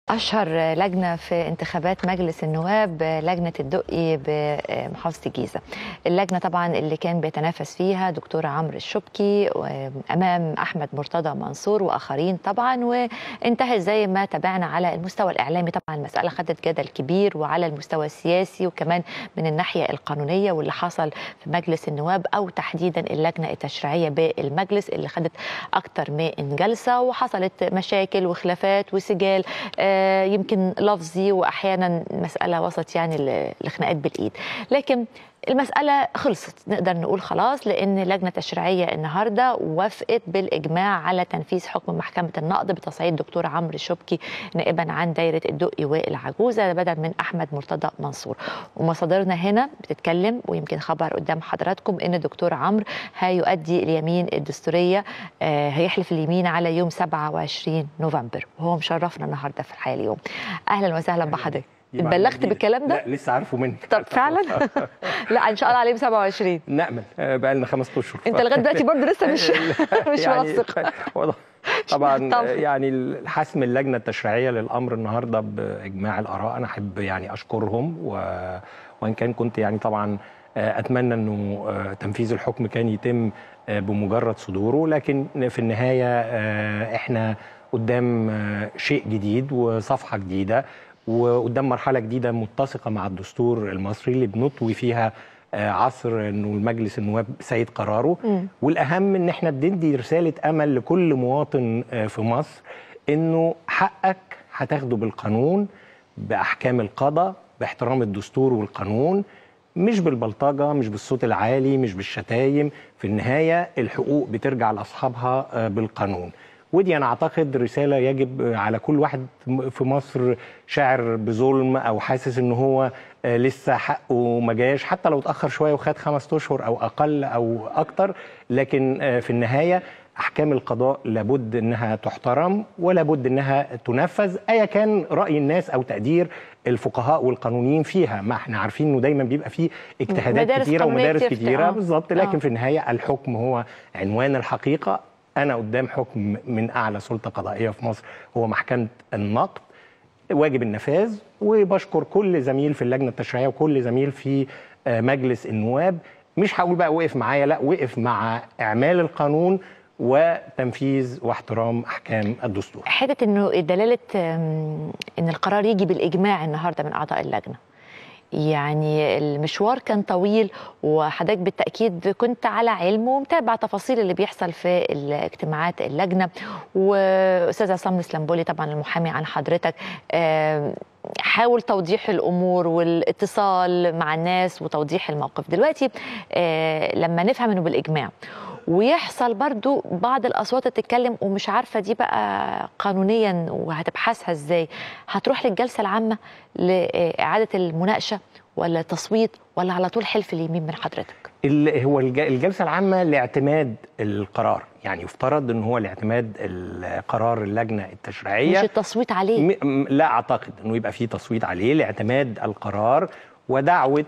أشهر لجنة في انتخابات مجلس النواب لجنة الدقي بمحافظة الجيزة اللجنة طبعا اللي كان بيتنافس فيها دكتور عمرو الشبكي أمام أحمد مرتضى منصور وآخرين طبعا وانتهت زي ما تابعنا على المستوى الإعلامي طبعا المسألة خدت جدل كبير وعلى المستوى السياسي وكمان من الناحية القانونية واللي حصل في مجلس النواب أو تحديدا اللجنة التشريعية بالمجلس اللي خدت أكتر من جلسة وحصلت مشاكل وخلافات وسجال يمكن لفظي واحيانا مساله وصلت يعني لخناقات بالايد لكن المسألة خلصت نقدر نقول خلاص لأن لجنة تشريعية النهاردة وافقت بالإجماع على تنفيذ حكم محكمة النقض بتصعيد دكتور عمرو الشبكي نائبا عن دايرة الدقي والعجوزة بدل من أحمد مرتضى منصور ومصادرنا هنا بتتكلم ويمكن خبر قدام حضراتكم أن دكتور عمرو هيؤدي اليمين الدستورية آه هيحلف اليمين على يوم 27 نوفمبر وهو مشرفنا النهاردة في الحياة اليوم أهلا وسهلا بحضرتك اتبلغت بالكلام ده؟ لا لسه عارفه منك طب فعلا؟ لا ان شاء الله عليه 27 نأمل بقى لنا خمس اشهر انت لغايه دلوقتي برضه لسه مش مش يعني واثق طبعا طب. يعني حسم اللجنه التشريعيه للامر النهارده باجماع الاراء انا احب يعني اشكرهم و... وان كان كنت يعني طبعا اتمنى انه تنفيذ الحكم كان يتم بمجرد صدوره لكن في النهايه احنا قدام شيء جديد وصفحه جديده وقدام مرحله جديده متسقه مع الدستور المصري اللي بنطوي فيها عصر انه المجلس النواب سيد قراره م. والاهم ان احنا بندي رساله امل لكل مواطن في مصر انه حقك هتاخده بالقانون باحكام القضاء باحترام الدستور والقانون مش بالبلطجه مش بالصوت العالي مش بالشتايم في النهايه الحقوق بترجع لاصحابها بالقانون ودي انا اعتقد رساله يجب على كل واحد في مصر شاعر بظلم او حاسس ان هو لسه حقه ما جاش حتى لو اتاخر شويه وخد خمس اشهر او اقل او اكتر لكن في النهايه احكام القضاء لابد انها تحترم ولابد انها تنفذ ايا كان راي الناس او تقدير الفقهاء والقانونيين فيها ما احنا عارفين انه دايما بيبقى فيه اجتهادات كتيره ومدارس كتيره بالظبط لكن آه. في النهايه الحكم هو عنوان الحقيقه انا قدام حكم من اعلى سلطه قضائيه في مصر هو محكمه النقد واجب النفاذ وبشكر كل زميل في اللجنه التشريعيه وكل زميل في مجلس النواب مش هقول بقى وقف معايا لا وقف مع اعمال القانون وتنفيذ واحترام احكام الدستور حته انه دلاله ان القرار يجي بالاجماع النهارده من اعضاء اللجنه يعني المشوار كان طويل وحضرتك بالتاكيد كنت على علم ومتابع تفاصيل اللي بيحصل في اجتماعات اللجنه واستاذ عصام الاسلامبولي طبعا المحامي عن حضرتك حاول توضيح الامور والاتصال مع الناس وتوضيح الموقف دلوقتي لما نفهم انه بالاجماع ويحصل برضو بعض الاصوات تتكلم ومش عارفه دي بقى قانونيا وهتبحثها ازاي هتروح للجلسه العامه لاعاده المناقشه ولا تصويت ولا على طول حلف اليمين من حضرتك هو الجلسه العامه لاعتماد القرار يعني يفترض ان هو لاعتماد القرار اللجنه التشريعيه مش التصويت عليه م... لا اعتقد انه يبقى فيه تصويت عليه لاعتماد القرار ودعوه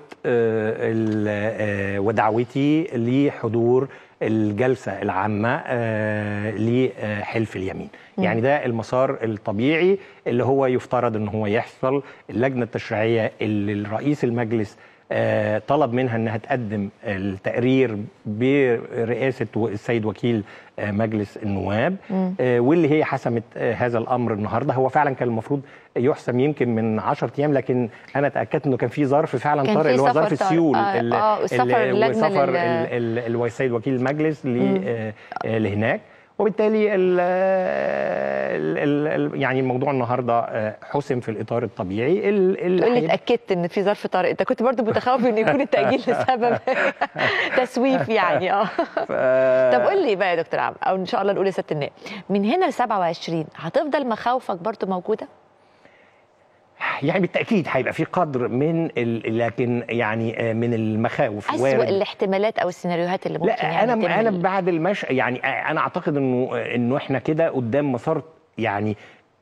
ودعوتي لحضور الجلسة العامة آه لحلف اليمين م. يعني ده المسار الطبيعي اللي هو يفترض ان هو يحصل اللجنة التشريعية اللي الرئيس المجلس آه طلب منها انها تقدم التقرير برئاسة السيد وكيل آه مجلس النواب واللي هي حسمت هذا الامر النهارده هو فعلا كان المفروض يحسم يمكن من 10 ايام لكن انا اتاكدت انه كان في ظرف فعلا طارئ اللي هو ظرف السيول آه آه السفر وسفر السيد وكيل المجلس لهناك وبالتالي ال ال ال يعني الموضوع النهارده حسم في الاطار الطبيعي تقول لي اتاكدت ان في ظرف طارئ انت كنت برضو متخوف ان يكون التاجيل لسبب تسويف يعني اه ف... طب قول لي بقى يا دكتور عم او ان شاء الله نقول يا ست النائب من هنا ل 27 هتفضل مخاوفك برضو موجوده؟ يعني بالتاكيد هيبقى في قدر من ال... لكن يعني من المخاوف اسوء وارد. الاحتمالات او السيناريوهات اللي ممكن لا يعني انا انا بعد المش يعني انا اعتقد انه انه احنا كده قدام مسار يعني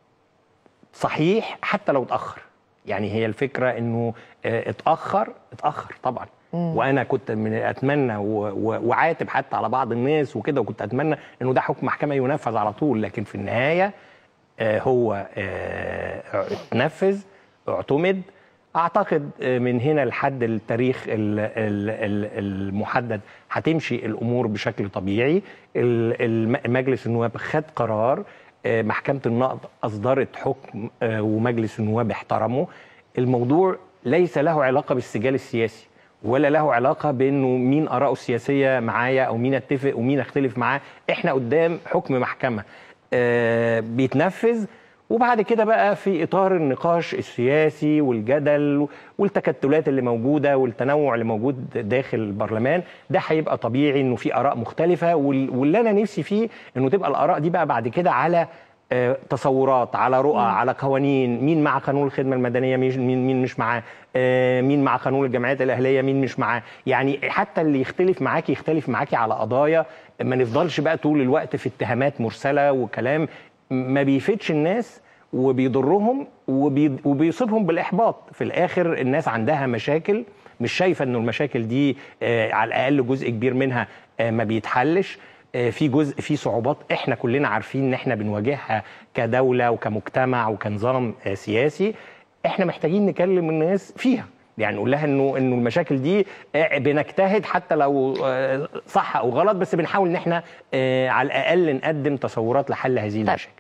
صحيح حتى لو اتاخر يعني هي الفكره انه اتاخر اتاخر طبعا مم. وانا كنت من اتمنى وعاتب حتى على بعض الناس وكده وكنت اتمنى انه ده حكم محكمه ينفذ على طول لكن في النهايه آه، هو آه، اتنفذ اعتمد اعتقد آه، من هنا لحد التاريخ ال- ال- ال- المحدد هتمشي الامور بشكل طبيعي ال- الم- مجلس النواب خد قرار آه، محكمه النقض اصدرت حكم آه، ومجلس النواب احترمه الموضوع ليس له علاقه بالسجال السياسي ولا له علاقه بانه مين اراءه السياسيه معايا او مين اتفق ومين اختلف معاه احنا قدام حكم محكمه آه، بيتنفذ وبعد كده بقى في اطار النقاش السياسي والجدل والتكتلات اللي موجوده والتنوع اللي موجود داخل البرلمان ده هيبقى طبيعي انه في اراء مختلفه وال- واللي انا نفسي فيه انه تبقى الاراء دي بقى بعد كده على آه، تصورات على رؤى على قوانين مين مع قانون الخدمه المدنيه مين مين مين مش معاه آه، مين مع قانون الجمعيات الاهليه مين مش معاه يعني حتى اللي يختلف معاكي يختلف معاكي على قضايا ما نفضلش بقى طول الوقت في اتهامات مرسله وكلام ما بيفيدش الناس وبيضرهم وبي وبيصيبهم بالاحباط في الاخر الناس عندها مشاكل مش شايفه انه المشاكل دي آه، على الاقل جزء كبير منها آه، ما بيتحلش آه، في جزء في صعوبات احنا كلنا عارفين ان احنا بنواجهها كدوله وكمجتمع وكنظام آه، سياسي احنا محتاجين نكلم الناس فيها يعني نقول لها انه انه المشاكل دي آه، بنجتهد حتى لو آه، صح او غلط بس بنحاول ان احنا آه، على الاقل نقدم تصورات لحل هذه طيب المشاكل